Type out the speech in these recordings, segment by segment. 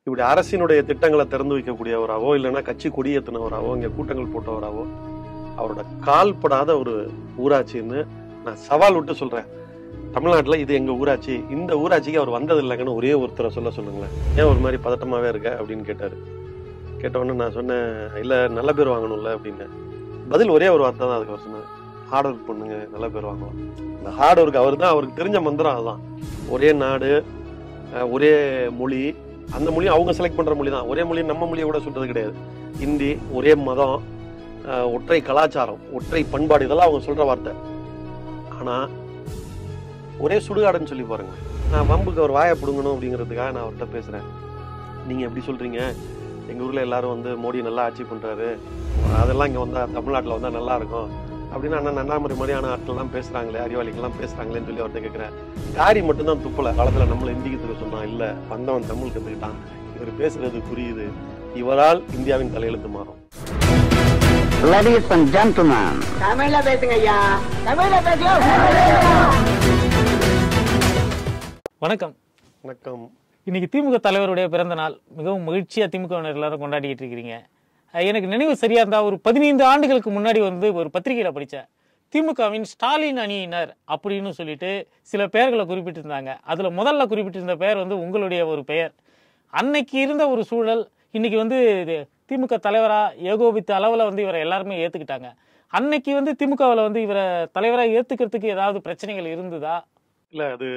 இப்படி அரசினுடைய திட்டங்களை திறந்து வைக்கக்கூடியவராவோ இல்லைன்னா கட்சி கொடியேற்றினவராவோ இங்க கூட்டங்கள் போட்டவராவோ அவரோட கால்படாத ஒரு ஊராட்சின்னு நான் சவால் விட்டு சொல்றேன் தமிழ்நாட்டுல இது எங்க ஊராட்சி இந்த ஊராட்சிக்கு அவர் வந்தது இல்லைங்கன்னு ஒரே ஒருத்தரை சொல்ல சொல்லுங்களேன் ஏன் ஒரு மாதிரி பதட்டமாவே இருக்க அப்படின்னு கேட்டாரு கேட்ட உடனே நான் சொன்னேன் இல்ல நல்ல பேர் வாங்கணும்ல அப்படின்னு பதில் ஒரே ஒரு வார்த்தை தான் அதுக்கு அவர் சொன்னார் ஹார்ட் ஒர்க் பண்ணுங்க நல்ல பேர் வாங்கலாம் இந்த ஹார்ட் ஒர்க் அவர் தான் அவருக்கு தெரிஞ்ச மந்திரம் அதுதான் ஒரே நாடு அஹ் ஒரே மொழி அந்த மொழி அவங்க செலக்ட் பண்ற மொழி தான் ஒரே மொழி நம்ம மொழியை கூட சொல்றது கிடையாது ஹிந்தி ஒரே மதம் அஹ் ஒற்றை கலாச்சாரம் ஒற்றை பண்பாடு இதெல்லாம் அவங்க சொல்ற வார்த்தை ஆனா ஒரே சுடுகாடுன்னு சொல்லி பாருங்க நான் வம்புக்கு அவர் வாயை பிடுங்கணும் அப்படிங்கிறதுக்காக நான் அவர்கிட்ட பேசுறேன் நீங்க எப்படி சொல்றீங்க எங்க ஊர்ல எல்லாரும் வந்து மோடி நல்லா ஆட்சி பண்றாரு அதெல்லாம் இங்க வந்தா தமிழ்நாட்டுல வந்தா நல்லா இருக்கும் அப்படின்னு அண்ணன் அண்ணாமலை மாதிரியான ஆட்கள்லாம் பேசுறாங்களே அறிவாளிகள்லாம் பேசுறாங்களேன்னு சொல்லி அவர்கிட்ட கேட்கிறேன் காரி மட்டும்தான் துப்பல காலத்துல நம்மள ஹிந்திக்கு கத்துக்க சொன்னான் இல்ல வந்தவன் தமிழ் கத்துக்கிட்டான் இவர் பேசுறது புரியுது இவரால் இந்தியாவின் தலையெழுத்து மாறும் Ladies and gentlemen, தமிழ்ல பேசுங்க ஐயா தமிழ்ல பேசுங்க வணக்கம் வணக்கம் இன்னைக்கு திமுக தலைவருடைய பிறந்த நாள் மிகவும் மகிழ்ச்சியா திமுகவினர் எல்லாரும் கொண்டாடிட்டு இருக்கிறீங்க அஹ் எனக்கு நினைவு சரியா இருந்தா ஒரு பதினைந்து ஆண்டுகளுக்கு முன்னாடி வந்து ஒரு பத்திரிகையில படிச்சேன் திமுகவின் ஸ்டாலின் அணியினர் அப்படின்னு சொல்லிட்டு சில பெயர்களை குறிப்பிட்டிருந்தாங்க அதுல முதல்ல குறிப்பிட்டிருந்த பெயர் வந்து உங்களுடைய ஒரு பெயர் அன்னைக்கு இருந்த ஒரு சூழல் இன்னைக்கு வந்து இது திமுக தலைவரா ஏகோபித்த அளவுல வந்து இவரை எல்லாருமே ஏத்துக்கிட்டாங்க அன்னைக்கு வந்து திமுகவில் வந்து இவரை தலைவரா ஏத்துக்கிறதுக்கு ஏதாவது பிரச்சனைகள் இருந்ததா இல்ல அது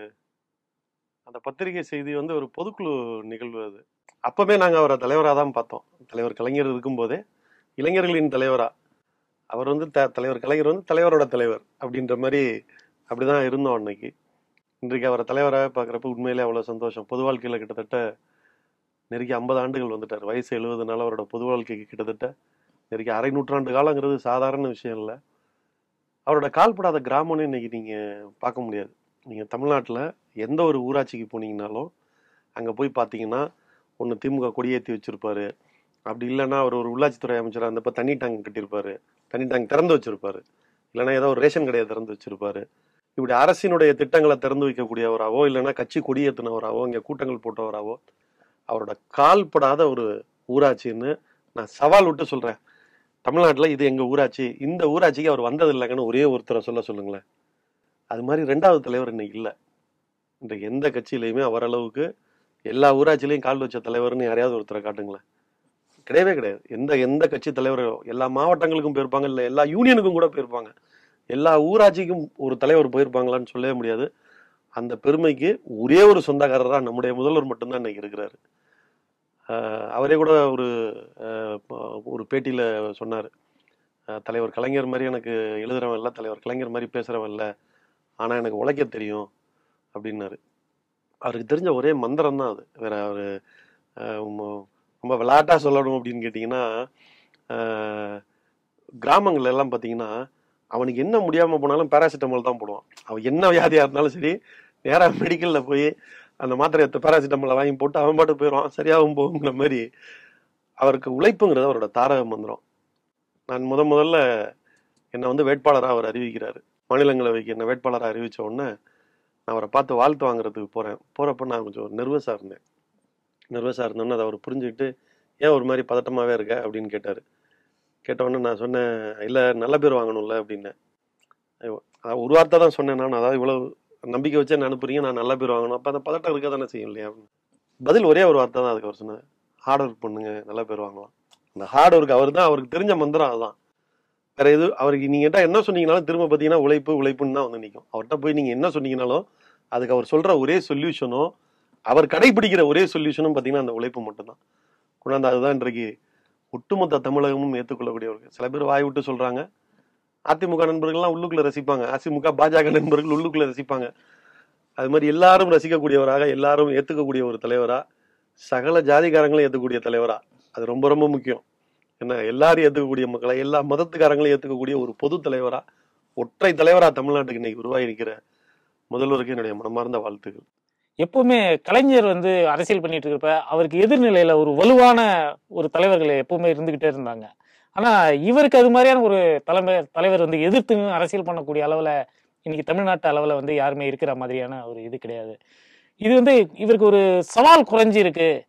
அந்த பத்திரிகை செய்தி வந்து ஒரு பொதுக்குழு நிகழ்வு அது அப்பவே நாங்க அவரை தலைவரா தான் பார்த்தோம் தலைவர் கலைஞர் இருக்கும்போதே இளைஞர்களின் தலைவரா அவர் வந்து த- தலைவர் கலைஞர் வந்து தலைவரோட தலைவர் அப்படின்ற மாதிரி அப்படிதான் இருந்தோம் அன்னைக்கு இன்றைக்கு அவரை தலைவராக பார்க்குறப்ப உண்மையிலே அவ்வளோ சந்தோஷம் பொது வாழ்க்கையில கிட்டத்தட்ட நெருக்கி ஐம்பது ஆண்டுகள் வந்துட்டார் வயசு எழுபதுனால அவரோட பொது வாழ்க்கைக்கு கிட்டத்தட்ட நெருக்கி அரை நூற்றாண்டு காலங்கிறது சாதாரண விஷயம் இல்லை அவரோட கால்படாத கிராமம்னு இன்னைக்கு நீங்க பார்க்க முடியாது நீங்க தமிழ்நாட்டுல எந்த ஒரு ஊராட்சிக்கு போனீங்கனாலும் அங்க போய் பார்த்தீங்கன்னா ஒன்று திமுக கொடியேற்றி வச்சிருப்பாரு அப்படி இல்லைன்னா அவர் ஒரு உள்ளாட்சித்துறை அமைச்சராக இருந்தப்ப தண்ணி டேங்க் கட்டியிருப்பாரு தண்ணி டேங்க் திறந்து வச்சிருப்பாரு இல்லைன்னா ஏதோ ஒரு ரேஷன் கடையை திறந்து வச்சிருப்பாரு இப்படி அரசினுடைய திட்டங்களை திறந்து வைக்கக்கூடியவராவோ இல்லைன்னா கட்சி கொடியேற்றினவராவோ இங்கே கூட்டங்கள் போட்டவராவோ அவரோட கால்படாத ஒரு ஊராட்சின்னு நான் சவால் விட்டு சொல்றேன் தமிழ்நாட்டுல இது எங்க ஊராட்சி இந்த ஊராட்சிக்கு அவர் வந்தது இல்லைங்கன்னு ஒரே ஒருத்தரை சொல்ல சொல்லுங்களேன் அது மாதிரி ரெண்டாவது தலைவர் இன்னைக்கு இல்லை இன்றைக்கு எந்த கட்சியிலையுமே அவர் அளவுக்கு எல்லா ஊராட்சியிலையும் கால் வச்ச தலைவர்னு யாரையாவது ஒருத்தரை காட்டுங்களேன் கிடையவே கிடையாது எந்த எந்த கட்சி தலைவரோ எல்லா மாவட்டங்களுக்கும் போயிருப்பாங்க இல்லை எல்லா யூனியனுக்கும் கூட போயிருப்பாங்க எல்லா ஊராட்சிக்கும் ஒரு தலைவர் போயிருப்பாங்களான்னு சொல்லவே முடியாது அந்த பெருமைக்கு ஒரே ஒரு சொந்தக்காரராக நம்முடைய முதல்வர் மட்டும்தான் இன்னைக்கு இருக்கிறாரு ஆஹ் அவரே கூட ஒரு ஆஹ் ப- ஒரு பேட்டியில சொன்னார் தலைவர் கலைஞர் மாதிரி எனக்கு எழுதுறவன் இல்லை தலைவர் கலைஞர் மாதிரி பேசுறவன் இல்லை ஆனா எனக்கு உழைக்க தெரியும் அப்படின்னாரு அவருக்கு தெரிஞ்ச ஒரே மந்திரம் தான் அது வேற அவரு ஆஹ் ம- ரொம்ப விளையாட்டா சொல்லணும் அப்படின்னு கேட்டிங்கன்னா ஆஹ் கிராமங்கள்ல எல்லாம் பார்த்தீங்கன்னா அவனுக்கு என்ன முடியாம போனாலும் பேராசிட்டமால் தான் போடுவான் அவன் என்ன வியாதியா இருந்தாலும் சரி நேரா மெடிக்கல்ல போய் அந்த மாத்திரை பேராசிட்டமாலை வாங்கி போட்டு அவன் பாட்டு போயிடுவான் சரியாகும் போகுங்கிற மாதிரி அவருக்கு உழைப்புங்கிறது அவரோட தாரக மந்திரம் நான் முத முதல்ல என்னை வந்து வேட்பாளராக அவர் அறிவிக்கிறாரு மாநிலங்களவைக்கு என்ன வேட்பாளராக அறிவிச்ச உடனே நான் அவரை பார்த்து வாழ்த்து வாங்குறதுக்கு போறேன் போறப்ப நான் கொஞ்சம் நெர்வஸாக இருந்தேன் நெர்வஸாக இருந்தோன்னே அதை அவர் புரிஞ்சுக்கிட்டு ஏன் ஒரு மாதிரி பதட்டமாவே இருக்க அப்படின்னு கேட்டாரு கேட்ட உடனே நான் சொன்னேன் இல்லை நல்ல பேர் வாங்கணும்ல அப்படின்னேன் ஐயோ, அதாவது ஒரு வார்த்தை தான் சொன்னேன் நான் அதாவது இவ்வளவு நம்பிக்கை வச்சு என்ன அனுப்புறீங்க நான் நல்ல பேர் வாங்கணும் அப்போ அந்த பதட்டம் இருக்க தானே செய்யும் இல்லையா பதில் ஒரே ஒரு வார்த்தை தான் அதுக்கு அவர் சொன்னார் ஹார்ட் ஒர்க் பண்ணுங்க நல்ல பேர் வாங்கலாம் அந்த ஹார்ட் ஒர்க் அவர் தான் அவருக்கு தெரிஞ்ச மந்திரம் அதுதான் வேற எது அவருக்கு நீங்க கிட்ட என்ன சொன்னீங்கனாலும் திரும்ப பார்த்தீங்கன்னா உழைப்பு உழைப்புன்னு தான் வந்து நிற்கும் அவர்கிட்ட போய் நீங்க என்ன சொன்னீங்கனாலும் அதுக்கு அவர் சொல்ற ஒரே சொல்யூஷனும் அவர் கடைபிடிக்கிற ஒரே சொல்யூஷனும் பார்த்தீங்கன்னா அந்த உழைப்பு மட்டும்தான் கொண்டாந்து அதுதான் இன்றைக்கு ஒட்டுமொத்த தமிழகமும் ஏற்றுக்கொள்ளக்கூடியவர்கள் சில பேர் வாய் விட்டு சொல்றாங்க அதிமுக நண்பர்கள்லாம் உள்ளுக்குள்ள ரசிப்பாங்க அதிமுக பாஜக நண்பர்கள் உள்ளுக்குள்ள ரசிப்பாங்க அது மாதிரி எல்லாரும் ரசிக்கக்கூடியவராக எல்லாரும் ஏத்துக்கக்கூடிய ஒரு தலைவரா சகல ஜாதிகாரங்களும் ஏத்துக்கக்கூடிய தலைவரா அது ரொம்ப ரொம்ப முக்கியம் என்ன எல்லாரும் ஏத்துக்கக்கூடிய மக்களை எல்லா மதத்துக்காரங்களும் ஏத்துக்கக்கூடிய ஒரு பொது தலைவரா ஒற்றை தலைவரா தமிழ்நாட்டுக்கு இன்னைக்கு உருவாகி இருக்கிற முதல்வருக்கு என்னுடைய மனமார்ந்த வாழ்த்துக்கள் எப்பவுமே கலைஞர் வந்து அரசியல் பண்ணிட்டு இருக்கிறப்ப அவருக்கு எதிர்நிலையில ஒரு வலுவான ஒரு தலைவர்கள் எப்பவுமே இருந்துகிட்டே இருந்தாங்க ஆனா இவருக்கு அது மாதிரியான ஒரு தலைமை தலைவர் வந்து எதிர்த்து நின்னு அரசியல் பண்ணக்கூடிய அளவுல இன்னைக்கு தமிழ்நாட்டு அளவுல வந்து யாருமே இருக்கிற மாதிரியான ஒரு இது கிடையாது இது வந்து இவருக்கு ஒரு சவால் குறைஞ்சி இருக்கு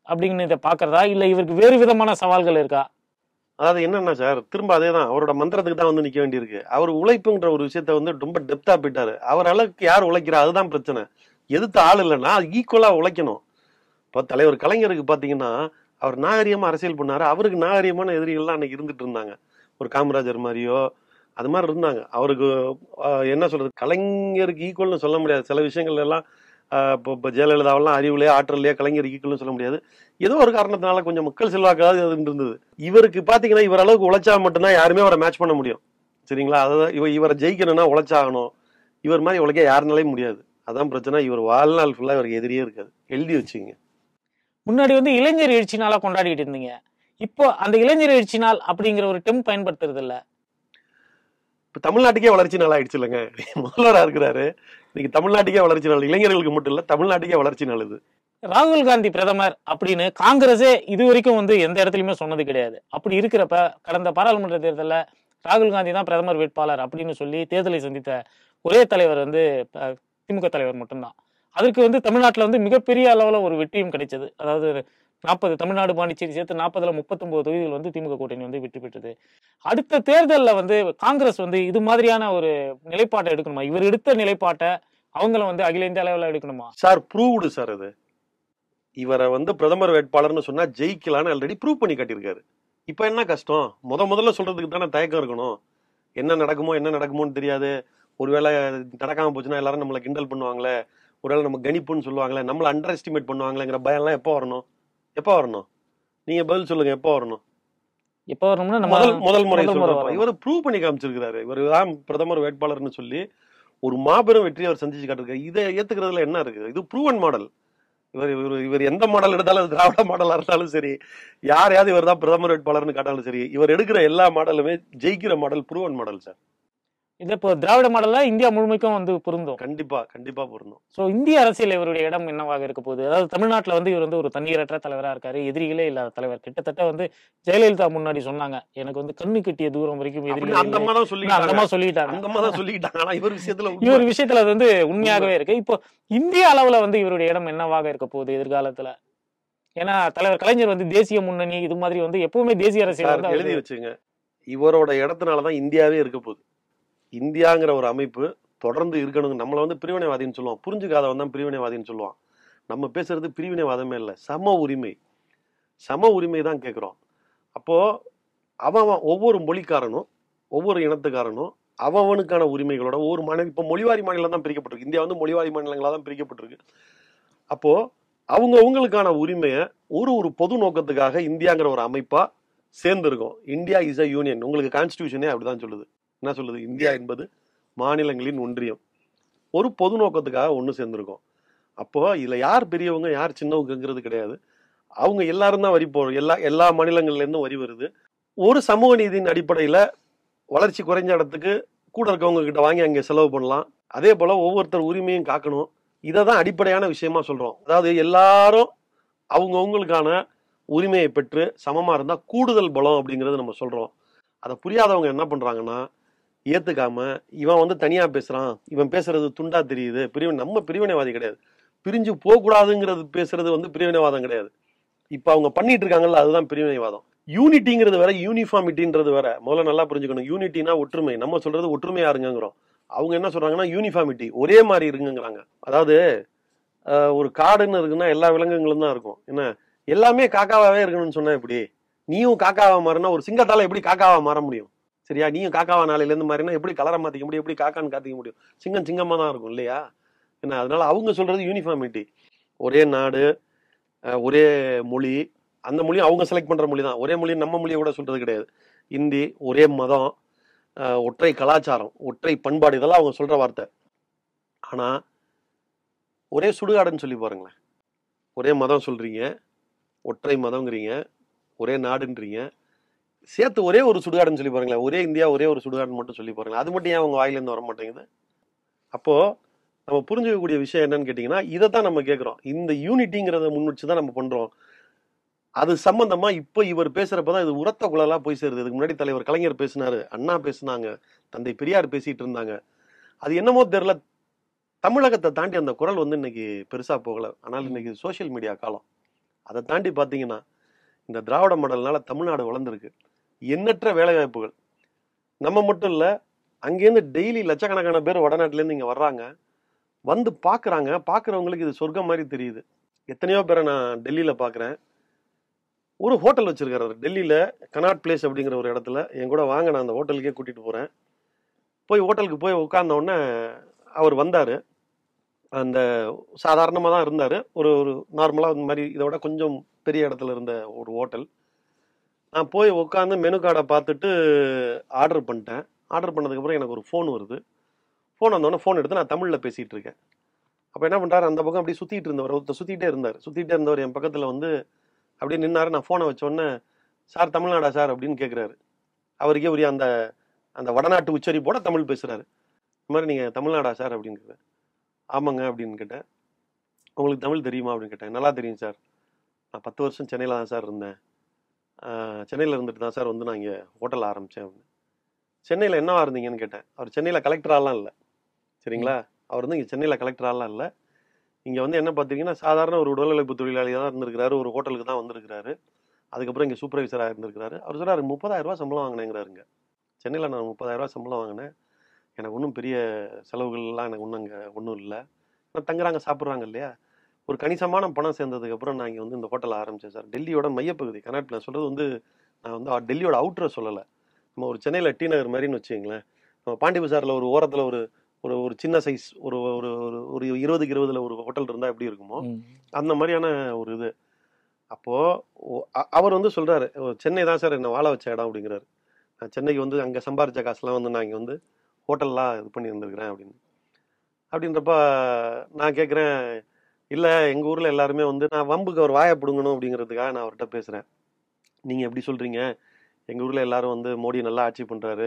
அப்படின்னு இதை பாக்குறதா இல்ல இவருக்கு வேறு விதமான சவால்கள் இருக்கா அதாவது என்னன்னா சார் திரும்ப அதே தான் அவரோட மந்திரத்துக்கு தான் வந்து நிக்க வேண்டியிருக்கு அவர் உழைப்புங்கிற ஒரு விஷயத்த வந்து ரொம்ப டெப்தா போயிட்டாரு அவர் அளவுக்கு யார் உழைக்கிறா அதுதான் பிரச்சனை எதிர்த்து ஆள் இல்லைன்னா ஈக்குவலா உழைக்கணும் இப்போ தலைவர் கலைஞருக்கு பாத்தீங்கன்னா அவர் நாகரிகமா அரசியல் பண்ணாரு அவருக்கு நாகரிகமான எதிரிகள்லாம் அன்னைக்கு இருந்துட்டு இருந்தாங்க ஒரு காமராஜர் மாதிரியோ அது மாதிரி இருந்தாங்க அவருக்கு ஆஹ், என்ன சொல்றது கலைஞருக்கு ஈக்குவல்னு சொல்ல முடியாது சில விஷயங்கள் எல்லாம் ஆஹ், இப்போ இப்போ ஜெயலலிதாவெல்லாம் அறிவுலையே ஆற்றலையே கலைஞர் ஈக்குவல்னு சொல்ல முடியாது ஏதோ ஒரு காரணத்தினால கொஞ்சம் மக்கள் செல்வாக்காவது அது இருந்தது இவருக்கு பாத்தீங்கன்னா இவர் அளவுக்கு உழைச்சா மட்டும்தான் யாருமே அவரை மேட்ச் பண்ண முடியும் சரிங்களா அதாவது இவ இவரை ஜெயிக்கணும்னா உழைச்சாகணும் இவர் மாதிரி உழைக்க யாருனாலையும் முடியாது அதான் பிரச்சனை இவர் வாழ்நாள் ஃபுல்லா இவருக்கு எதிரியே இருக்காது எழுதி வச்சுங்க முன்னாடி வந்து இளைஞர் எழுச்சி நாளா கொண்டாடிட்டு இருந்தீங்க இப்போ அந்த இளைஞர் எழுச்சி நாள் அப்படிங்கிற ஒரு டெம் பயன்படுத்துறது இல்ல இப்ப தமிழ்நாட்டுக்கே வளர்ச்சி நாள் ஆயிடுச்சு இல்லைங்க முதல்வரா இருக்கிறாரு இன்னைக்கு தமிழ்நாட்டுக்கே வளர்ச்சி நாள் இளைஞர்களுக்கு மட்டும் இல்ல தமிழ்நாட்டுக்கே வளர்ச்சி நாள் இது ராகுல் காந்தி பிரதமர் அப்படின்னு காங்கிரஸே இது வரைக்கும் வந்து எந்த இடத்துலயுமே சொன்னது கிடையாது அப்படி இருக்கிறப்ப கடந்த பாராளுமன்ற தேர்தல்ல ராகுல் காந்தி தான் பிரதமர் வேட்பாளர் அப்படின்னு சொல்லி தேர்தலை சந்தித்த ஒரே தலைவர் வந்து அஹ், திமுக தலைவர் மட்டும்தான் அதற்கு வந்து தமிழ்நாட்டுல வந்து மிகப்பெரிய அளவுல ஒரு வெற்றியும் கிடைச்சது அதாவது நாற்பது தமிழ்நாடு பாண்டிச்சேரி சேர்த்து நாற்பதுல முப்பத்தொன்பது தொகுதிகள் வந்து திமுக கூட்டணி வந்து வெற்றி பெற்றது அடுத்த தேர்தல்ல வந்து காங்கிரஸ் வந்து இது மாதிரியான ஒரு நிலைப்பாட்டை எடுக்கணுமா இவர் எடுத்த நிலைப்பாட்டை அவங்கள வந்து அகில இந்திய அளவுல எடுக்கணுமா சார் ப்ரூவ்டு சார் இது இவரை வந்து பிரதமர் வேட்பாளர்னு சொன்னா ஜெயிக்கலான்னு ஆல்ரெடி ப்ரூவ் பண்ணி காட்டியிருக்காரு இப்ப என்ன கஷ்டம் முத முதல்ல சொல்றதுக்கு தானே தயக்கம் இருக்கணும் என்ன நடக்குமோ என்ன நடக்குமோன்னு தெரியாது ஒருவேளை நடக்காம போச்சுன்னா எல்லாரும் நம்மளை கிண்டல் பண்ணுவாங்களே ஒருவேளை நம்ம கணிப்புன்னு சொல்லுவாங்களே நம்மள அண்டர் எஸ்டிமேட் பண்ணுவாங்களேங்கிற பயம்லாம் எப்போ வரணும் எப்போ வரணும் நீங்க பதில் சொல்லுங்க எப்போ வரணும் எப்போ வரணும்னா நம்ம முதல் முதல் முறை முதல் முறை சொல்றப்ப வரணும். இவர் ப்ரூவ் பண்ணி காமிச்சிருக்கிறாரு இவர் தான் பிரதமர் வேட்பாளர்னு சொல்லி ஒரு மாபெரும் வெற்றி அவர் சந்திச்சு காட்டிருக்காரு இதை ஏத்துக்கிறதுல என்ன இருக்கு இது ப்ரூவன் மாடல் இவர் இவர் இவர் எந்த மாடல் எடுத்தாலும் அது திராவிட மாடலா இருந்தாலும் சரி யாரையாவது இவர் தான் பிரதமர் வேட்பாளர்னு காட்டாலும் சரி இவர் எடுக்கிற எல்லா மாடலுமே ஜெயிக்கிற மாடல் ப்ரூவன் மாடல் சார் இது இப்போ திராவிட மாடல்ல இந்தியா முழுமைக்கும் வந்து பொருந்தும் கண்டிப்பா கண்டிப்பா பொருந்தும் சோ இந்திய அரசியல் இவருடைய இடம் என்னவாக இருக்க போகுது அதாவது தமிழ்நாட்டுல வந்து இவர் வந்து ஒரு தண்ணீரற்ற தலைவரா இருக்காரு எதிரிகளே இல்லாத தலைவர் கிட்டத்தட்ட வந்து ஜெயலலிதா முன்னாடி சொன்னாங்க எனக்கு வந்து கண்ணு கட்டிய தூரம் வரைக்கும் அப்படின்னு எதிரிகள் அந்த இல்லை. அம்மா தான் அந்த சொல்லிட்டாங்க அம்மா சொல்லிட்டாங்க அந்த அம்மா தான் சொல்லிட்டாங்க ஆனா இவர் விஷயத்துல உண்மை. இவர் விஷயத்துல அது வந்து உண்மையாகவே இருக்கு இப்போ இந்திய அளவுல வந்து இவருடைய இடம் என்னவாக இருக்க போகுது எதிர்காலத்துல ஏன்னா தலைவர் கலைஞர் வந்து தேசிய முன்னணி இது மாதிரி வந்து எப்பவுமே தேசிய அரசியல் சார், வந்து அவரு- எழுதி வச்சுங்க இவரோட இடத்துனாலதான் இந்தியாவே இருக்க போகுது இந்தியாங்கிற ஒரு அமைப்பு தொடர்ந்து இருக்கணும் நம்மள வந்து பிரிவினைவாதின்னு சொல்லுவோம் புரிஞ்சுக்காதவன் தான் பிரிவினைவாதின்னு சொல்லுவான் நம்ம பேசுறது பிரிவினைவாதமே இல்லை சம உரிமை சம உரிமை தான் கேட்குறோம் அப்போ அவன் அவன் ஒவ்வொரு மொழிக்காரனும் ஒவ்வொரு இனத்துக்காரனும் அவனுக்கான உரிமைகளோட ஒவ்வொரு மாநிலம் இப்போ மொழிவாரி மாநிலம் தான் பிரிக்கப்பட்டிருக்கு இந்தியா வந்து மொழிவாரி மாநிலங்களாக தான் பிரிக்கப்பட்டிருக்கு அப்போ அவங்க அவங்களுக்கான உரிமையை ஒரு ஒரு பொது நோக்கத்துக்காக இந்தியாங்கிற ஒரு அமைப்பா சேர்ந்திருக்கும் இந்தியா இஸ் அ யூனியன் உங்களுக்கு கான்ஸ்டியூஷனே அப்படிதான் சொல்லுது என்ன சொல்லுது இந்தியா என்பது மாநிலங்களின் ஒன்றியம் ஒரு பொது நோக்கத்துக்காக ஒன்று சேர்ந்திருக்கும் அப்போ இதுல யார் பெரியவங்க யார் சின்னவங்கங்கிறது கிடையாது அவங்க எல்லாரும் தான் வரி போடுறோம் எல்லா எல்லா மாநிலங்கள்ல இருந்தும் வரி வருது ஒரு சமூக நீதியின் அடிப்படையில வளர்ச்சி குறைஞ்ச இடத்துக்கு கூட இருக்கவங்க கிட்ட வாங்கி அங்கே செலவு பண்ணலாம் அதே போல ஒவ்வொருத்தர் உரிமையும் காக்கணும் இதை தான் அடிப்படையான விஷயமா சொல்றோம் அதாவது எல்லாரும் அவங்கவுங்களுக்கான உரிமையை பெற்று சமமா இருந்தா கூடுதல் பலம் அப்படிங்கறது நம்ம சொல்றோம் அதை புரியாதவங்க என்ன பண்றாங்கன்னா ஏத்துக்காம இவன் வந்து தனியா பேசுறான் இவன் பேசுறது துண்டா தெரியுது பிரிவினை நம்ம பிரிவினைவாதி கிடையாது பிரிஞ்சு போகக்கூடாதுங்கிறது பேசுறது வந்து பிரிவினைவாதம் கிடையாது இப்ப அவங்க பண்ணிட்டு இருக்காங்கல்ல அதுதான் பிரிவினைவாதம் யூனிட்டிங்கிறது வேற யூனிஃபார்மிட்டின்றது வேற முதல்ல நல்லா புரிஞ்சுக்கணும் யூனிட்டினா ஒற்றுமை நம்ம சொல்றது ஒற்றுமையா இருங்கிறோம் அவங்க என்ன சொல்றாங்கன்னா யூனிஃபார்மிட்டி ஒரே மாதிரி இருங்கிறாங்க அதாவது அஹ், ஒரு காடுன்னு இருக்குன்னா எல்லா விலங்குகளும் தான் இருக்கும் என்ன எல்லாமே காக்காவாவே இருக்கணும்னு சொன்னா எப்படி நீயும் காக்காவா மாறினா ஒரு சிங்கத்தால எப்படி காக்காவா மாற முடியும் சரியா நீயும் காக்காவா நாளையில இருந்து மாறினா எப்படி கலரை மாத்திக்க முடியும் எப்படி காக்கான்னு காத்திக்க முடியும் சிங்கம் சிங்கமா தான் இருக்கும் இல்லையா என்ன அதனால அவங்க சொல்றது யூனிஃபார்மிட்டி ஒரே நாடு அஹ், ஒரே மொழி அந்த மொழி அவங்க செலக்ட் பண்ற மொழி தான் ஒரே மொழி நம்ம மொழியை கூட சொல்றது கிடையாது இந்தி ஒரே மதம் அஹ், ஒற்றை கலாச்சாரம் ஒற்றை பண்பாடு இதெல்லாம் அவங்க சொல்ற வார்த்தை ஆனா ஒரே சுடுகாடுன்னு சொல்லி பாருங்களேன் ஒரே மதம் சொல்றீங்க ஒற்றை மதங்கிறீங்க ஒரே நாடுன்றீங்க சேர்த்து ஒரே ஒரு சுடுகாடுன்னு சொல்லி பாருங்களேன் ஒரே இந்தியா ஒரே ஒரு சுடுகாடுன்னு மட்டும் சொல்லி பாருங்களேன் அது மட்டும் ஏன் அவங்க வாயிலேருந்து வர மாட்டேங்குது அப்போ நம்ம புரிஞ்சுக்கக்கூடிய விஷயம் என்னன்னு கேட்டிங்கன்னா இதை தான் நம்ம கேட்குறோம் இந்த யூனிட்டிங்கிறத முன் வச்சு தான் நம்ம பண்றோம் அது சம்பந்தமா இப்போ இவர் பேசுறப்பதான் இது உரத்த குழலா போய் சேருது இதுக்கு முன்னாடி தலைவர் கலைஞர் பேசினாரு அண்ணா பேசினாங்க தந்தை பெரியார் பேசிட்டு இருந்தாங்க அது என்னமோ தெரியல தமிழகத்தை தாண்டி அந்த குரல் வந்து இன்னைக்கு பெருசா போகல ஆனால் இன்னைக்கு சோஷியல் மீடியா காலம் அதை தாண்டி பார்த்தீங்கன்னா இந்த திராவிட மாடல்னால தமிழ்நாடு வளர்ந்துருக்கு எண்ணற்ற வேலைவாய்ப்புகள் நம்ம மட்டும் இல்லை அங்கேருந்து டெய்லி லட்சக்கணக்கான பேர் வடநாட்டிலேருந்து இங்கே வர்றாங்க வந்து பார்க்குறாங்க பார்க்குறவங்களுக்கு இது சொர்க்கம் மாதிரி தெரியுது எத்தனையோ பேரை நான் டெல்லியில் பார்க்குறேன் ஒரு ஹோட்டல் வச்சிருக்காரு டெல்லியில் கனாட் பிளேஸ் அப்படிங்கிற ஒரு இடத்துல என் கூட வாங்க நான் அந்த ஹோட்டலுக்கே கூட்டிகிட்டு போகிறேன் போய் ஹோட்டலுக்கு போய் உட்கார்ந்த உடனே அவர் வந்தார் அந்த சாதாரணமாக தான் இருந்தார் ஒரு ஒரு நார்மலாக இந்த மாதிரி இதை விட கொஞ்சம் பெரிய இடத்துல இருந்த ஒரு ஹோட்டல் நான் போய் உட்காந்து மெனு கார்டை பார்த்துட்டு ஆர்டர் பண்ணிட்டேன் ஆர்டர் பண்ணதுக்கப்புறம் எனக்கு ஒரு ஃபோன் வருது ஃபோன் வந்தோடனே ஃபோன் எடுத்து நான் தமிழில் பேசிகிட்டு இருக்கேன் அப்போ என்ன பண்ணுறாரு அந்த பக்கம் அப்படியே சுற்றிட்டு இருந்தவர் ஒருத்தர் சுற்றிட்டே இருந்தார் சுற்றிட்டே இருந்தவர் என் பக்கத்தில் வந்து அப்படியே நின்னாரு நான் ஃபோனை வச்சோடனே சார் தமிழ்நாடா சார் அப்படின்னு கேட்குறாரு அவருக்கே உரிய அந்த அந்த வடநாட்டு உச்சரிப்போட தமிழ் பேசுகிறாரு இந்த மாதிரி நீங்கள் தமிழ்நாடா சார் அப்படின்னு கேட்குறேன் ஆமாங்க அப்படின்னு கேட்டேன் உங்களுக்கு தமிழ் தெரியுமா அப்படின்னு கேட்டேன் நல்லா தெரியும் சார் நான் பத்து வருஷம் சென்னையில் தான் சார் இருந்தேன் சென்னையில் இருந்துட்டு தான் சார் வந்து நான் இங்கே ஹோட்டல் ஆரம்பித்தேன் அப்படின்னு சென்னையில் என்னவா இருந்தீங்கன்னு கேட்டேன் அவர் சென்னையில் கலெக்டராலாம் இல்லை சரிங்களா அவர் வந்து இங்கே சென்னையில் கலெக்டராலாம் இல்லை இங்கே வந்து என்ன பார்த்தீங்கன்னா சாதாரண ஒரு உடல் உழைப்பு தொழிலாளியாக தான் இருந்திருக்கிறாரு ஒரு ஹோட்டலுக்கு தான் வந்திருக்கிறாரு அதுக்கப்புறம் இங்கே சூப்பர்வைசராக இருந்திருக்கிறாரு அவர் சொல்றாரு முப்பதாயிரம் ரூபாய் சம்பளம் வாங்கினேங்கிறாருங்க சென்னையில் நான் முப்பதாயிரம் ரூபாய் சம்பளம் வாங்கினேன் எனக்கு ஒன்றும் பெரிய செலவுகள்லாம் எனக்கு ஒன்றும் அங்கே ஒன்றும் இல்லை ஆனால் தங்குறாங்க சாப்பிட்றாங்க இல்லையா ஒரு கணிசமான பணம் சேர்ந்ததுக்கப்புறம் நான் இங்கே வந்து இந்த ஹோட்டல் ஆரம்பித்தேன் சார் டெல்லியோட மையப்பகுதி கர்நாட் நான் சொல்கிறது வந்து நான் வந்து டெல்லியோட அவுட்டரை சொல்லலை நம்ம ஒரு சென்னையில் டி நகர் மாதிரின்னு வச்சுங்களேன் நம்ம பாண்டி பஜாரில் ஒரு ஓரத்தில் ஒரு ஒரு ஒரு சின்ன சைஸ் ஒரு ஒரு ஒரு ஒரு இருபதுக்கு இருபதுல ஒரு ஹோட்டல் இருந்தால் எப்படி இருக்குமோ ம். அந்த மாதிரியான ஒரு இது அப்போ ஒ- அ- அவர் வந்து சொல்றாரு "ஓ, சென்னை தான் சார் என்ன வாழ வச்ச இடம் அப்படிங்கிறாரு நான் சென்னைக்கு வந்து அங்க சம்பாரிச்ச காசுலாம் வந்து நான் இங்க வந்து ஹோட்டல்லாம் இது பண்ணி இருந்திருக்கிறேன் அப்படின்னு அப்படின்றப்ப நான் கேட்குறேன் இல்லை எங்கள் ஊரில் எல்லாருமே வந்து நான் வம்புக்கு அவர் வாயை பிடுங்கணும் அப்படிங்கிறதுக்காக நான் அவர்கிட்ட பேசுகிறேன் நீங்கள் எப்படி சொல்கிறீங்க எங்கள் ஊரில் எல்லாரும் வந்து மோடி நல்லா ஆட்சி பண்ணுறாரு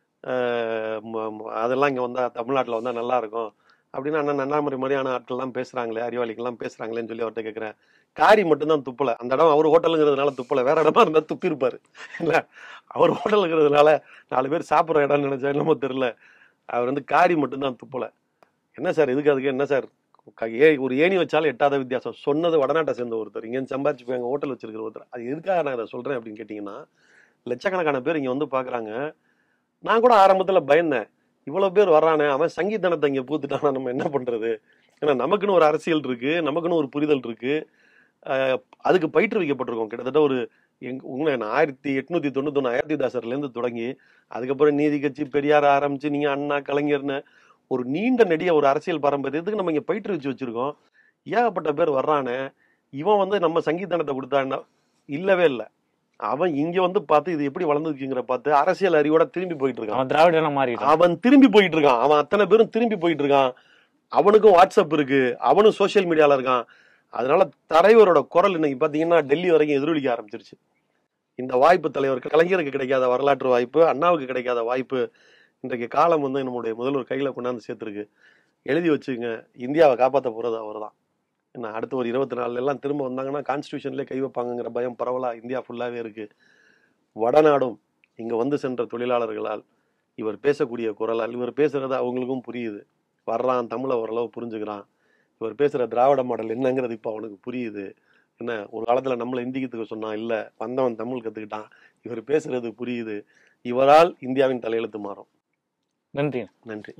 அதெல்லாம் இங்கே வந்தால் தமிழ்நாட்டில் வந்தால் நல்லா இருக்கும் அப்படின்னு அண்ணன் அண்ணாமலை மாதிரியான ஆட்கள்லாம் பேசுகிறாங்களே அறிவாளிகள்லாம் பேசுகிறாங்களேன்னு சொல்லி அவர்கிட்ட கேட்குறேன் காரி மட்டும்தான் துப்பலை அந்த இடம் அவர் ஹோட்டலுங்கிறதுனால துப்பலை வேற இடமா இருந்தால் துப்பிருப்பாரு இல்லை அவர் ஹோட்டலுங்கிறதுனால நாலு பேர் சாப்பிட்ற இடம்னு நினைச்சா என்னமோ தெரில அவர் வந்து காரி மட்டும்தான் துப்பலை என்ன சார் இதுக்கு அதுக்கு என்ன சார் க- ஏ ஒரு ஏணி வச்சாலும் எட்டாத வித்தியாசம் சொன்னது வடநாட்டை சேர்ந்த ஒருத்தர் இங்கேருந்து சம்பாரிச்சு போய் அங்கே ஹோட்டல் வச்சிருக்கிற ஒருத்தர் அது எதுக்காக நான் இதை சொல்கிறேன் அப்படின்னு கேட்டிங்கன்னா லட்சக்கணக்கான பேர் இங்கே வந்து பார்க்குறாங்க நான் கூட ஆரம்பத்தில் பயந்தேன் இவ்வளோ பேர் வர்றானே அவன் சங்கீதனத்தை இங்கே பூத்துட்டானா நம்ம என்ன பண்ணுறது ஏன்னா நமக்குன்னு ஒரு அரசியல் இருக்கு நமக்குன்னு ஒரு புரிதல் இருக்கு அஹ் அதுக்கு பயிற்றுவிக்கப்பட்டிருக்கோம் கிட்டத்தட்ட ஒரு எங் உங்களை நான் ஆயிரத்தி எட்நூத்தி தொண்ணூத்தொன்று ஆயிரத்தி தாசர்லேருந்து தொடங்கி அதுக்கப்புறம் நீதி கட்சி பெரியார் ஆரம்பிச்சு நீங்க அண்ணா கலைஞர்னு ஒரு நீண்ட நெடிய ஒரு அரசியல் பாரம்பரியத்துக்கு நம்ம இங்க பயிற்றுவிச்சு வச்சிருக்கோம் ஏகப்பட்ட பேர் வர்றானே இவன் வந்து நம்ம சங்கீதனத்தை கொடுத்தான்னா இல்லவே இல்லை அவன் இங்க வந்து பார்த்து இது எப்படி வளர்ந்துருக்குங்கிற பார்த்து அரசியல் அறிவோட திரும்பி போயிட்டு இருக்கான் அவன் திராவிடனா மாறிட்டான் அவன் திரும்பி போயிட்டு இருக்கான் அவன் அத்தனை பேரும் திரும்பி போயிட்டு இருக்கான் அவனுக்கும் வாட்ஸ்அப் இருக்கு அவனும் சோஷியல் மீடியால இருக்கான் அதனால தலைவரோட குரல் இன்னைக்கு பாத்தீங்கன்னா டெல்லி வரைக்கும் எதிரொலிக்க ஆரம்பிச்சிருச்சு இந்த வாய்ப்பு தலைவர் கலைஞருக்கு கிடைக்காத வரலாற்று வாய்ப்பு அண்ணாவுக்கு கிடைக்காத வாய்ப்பு இன்றைக்கு காலம் வந்து நம்முடைய முதல்வர் கையில கொண்டாந்து சேர்த்துருக்கு எழுதி வச்சுங்க இந்தியாவை காப்பாற்ற போறது அவர் தான் என்ன அடுத்த ஒரு இருபத்தி நாலுல எல்லாம் திரும்ப வந்தாங்கன்னா கான்ஸ்டியூஷன்லேயே கை வைப்பாங்கங்கிற பயம் பரவலா இந்தியா ஃபுல்லாவே இருக்கு வடநாடும் இங்க வந்து சென்ற தொழிலாளர்களால் இவர் பேசக்கூடிய குரலால் இவர் பேசுறது அவங்களுக்கும் புரியுது வர்றான் தமிழை ஓரளவு புரிஞ்சுக்கிறான் இவர் பேசுற திராவிட மாடல் என்னங்கிறது இப்போ அவனுக்கு புரியுது என்ன ஒரு காலத்துல நம்மளை இந்தி கத்துக்க சொன்னான் இல்ல வந்தவன் தமிழ் கத்துக்கிட்டான் இவர் பேசுறது புரியுது இவரால் இந்தியாவின் தலையெழுத்து மாறும் நன்றி நன்றி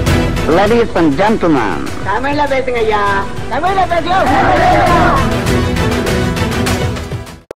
Ladies and gentlemen, தமிழ்ல பேசுங்க ஐயா தமிழ்ல பேசுங்க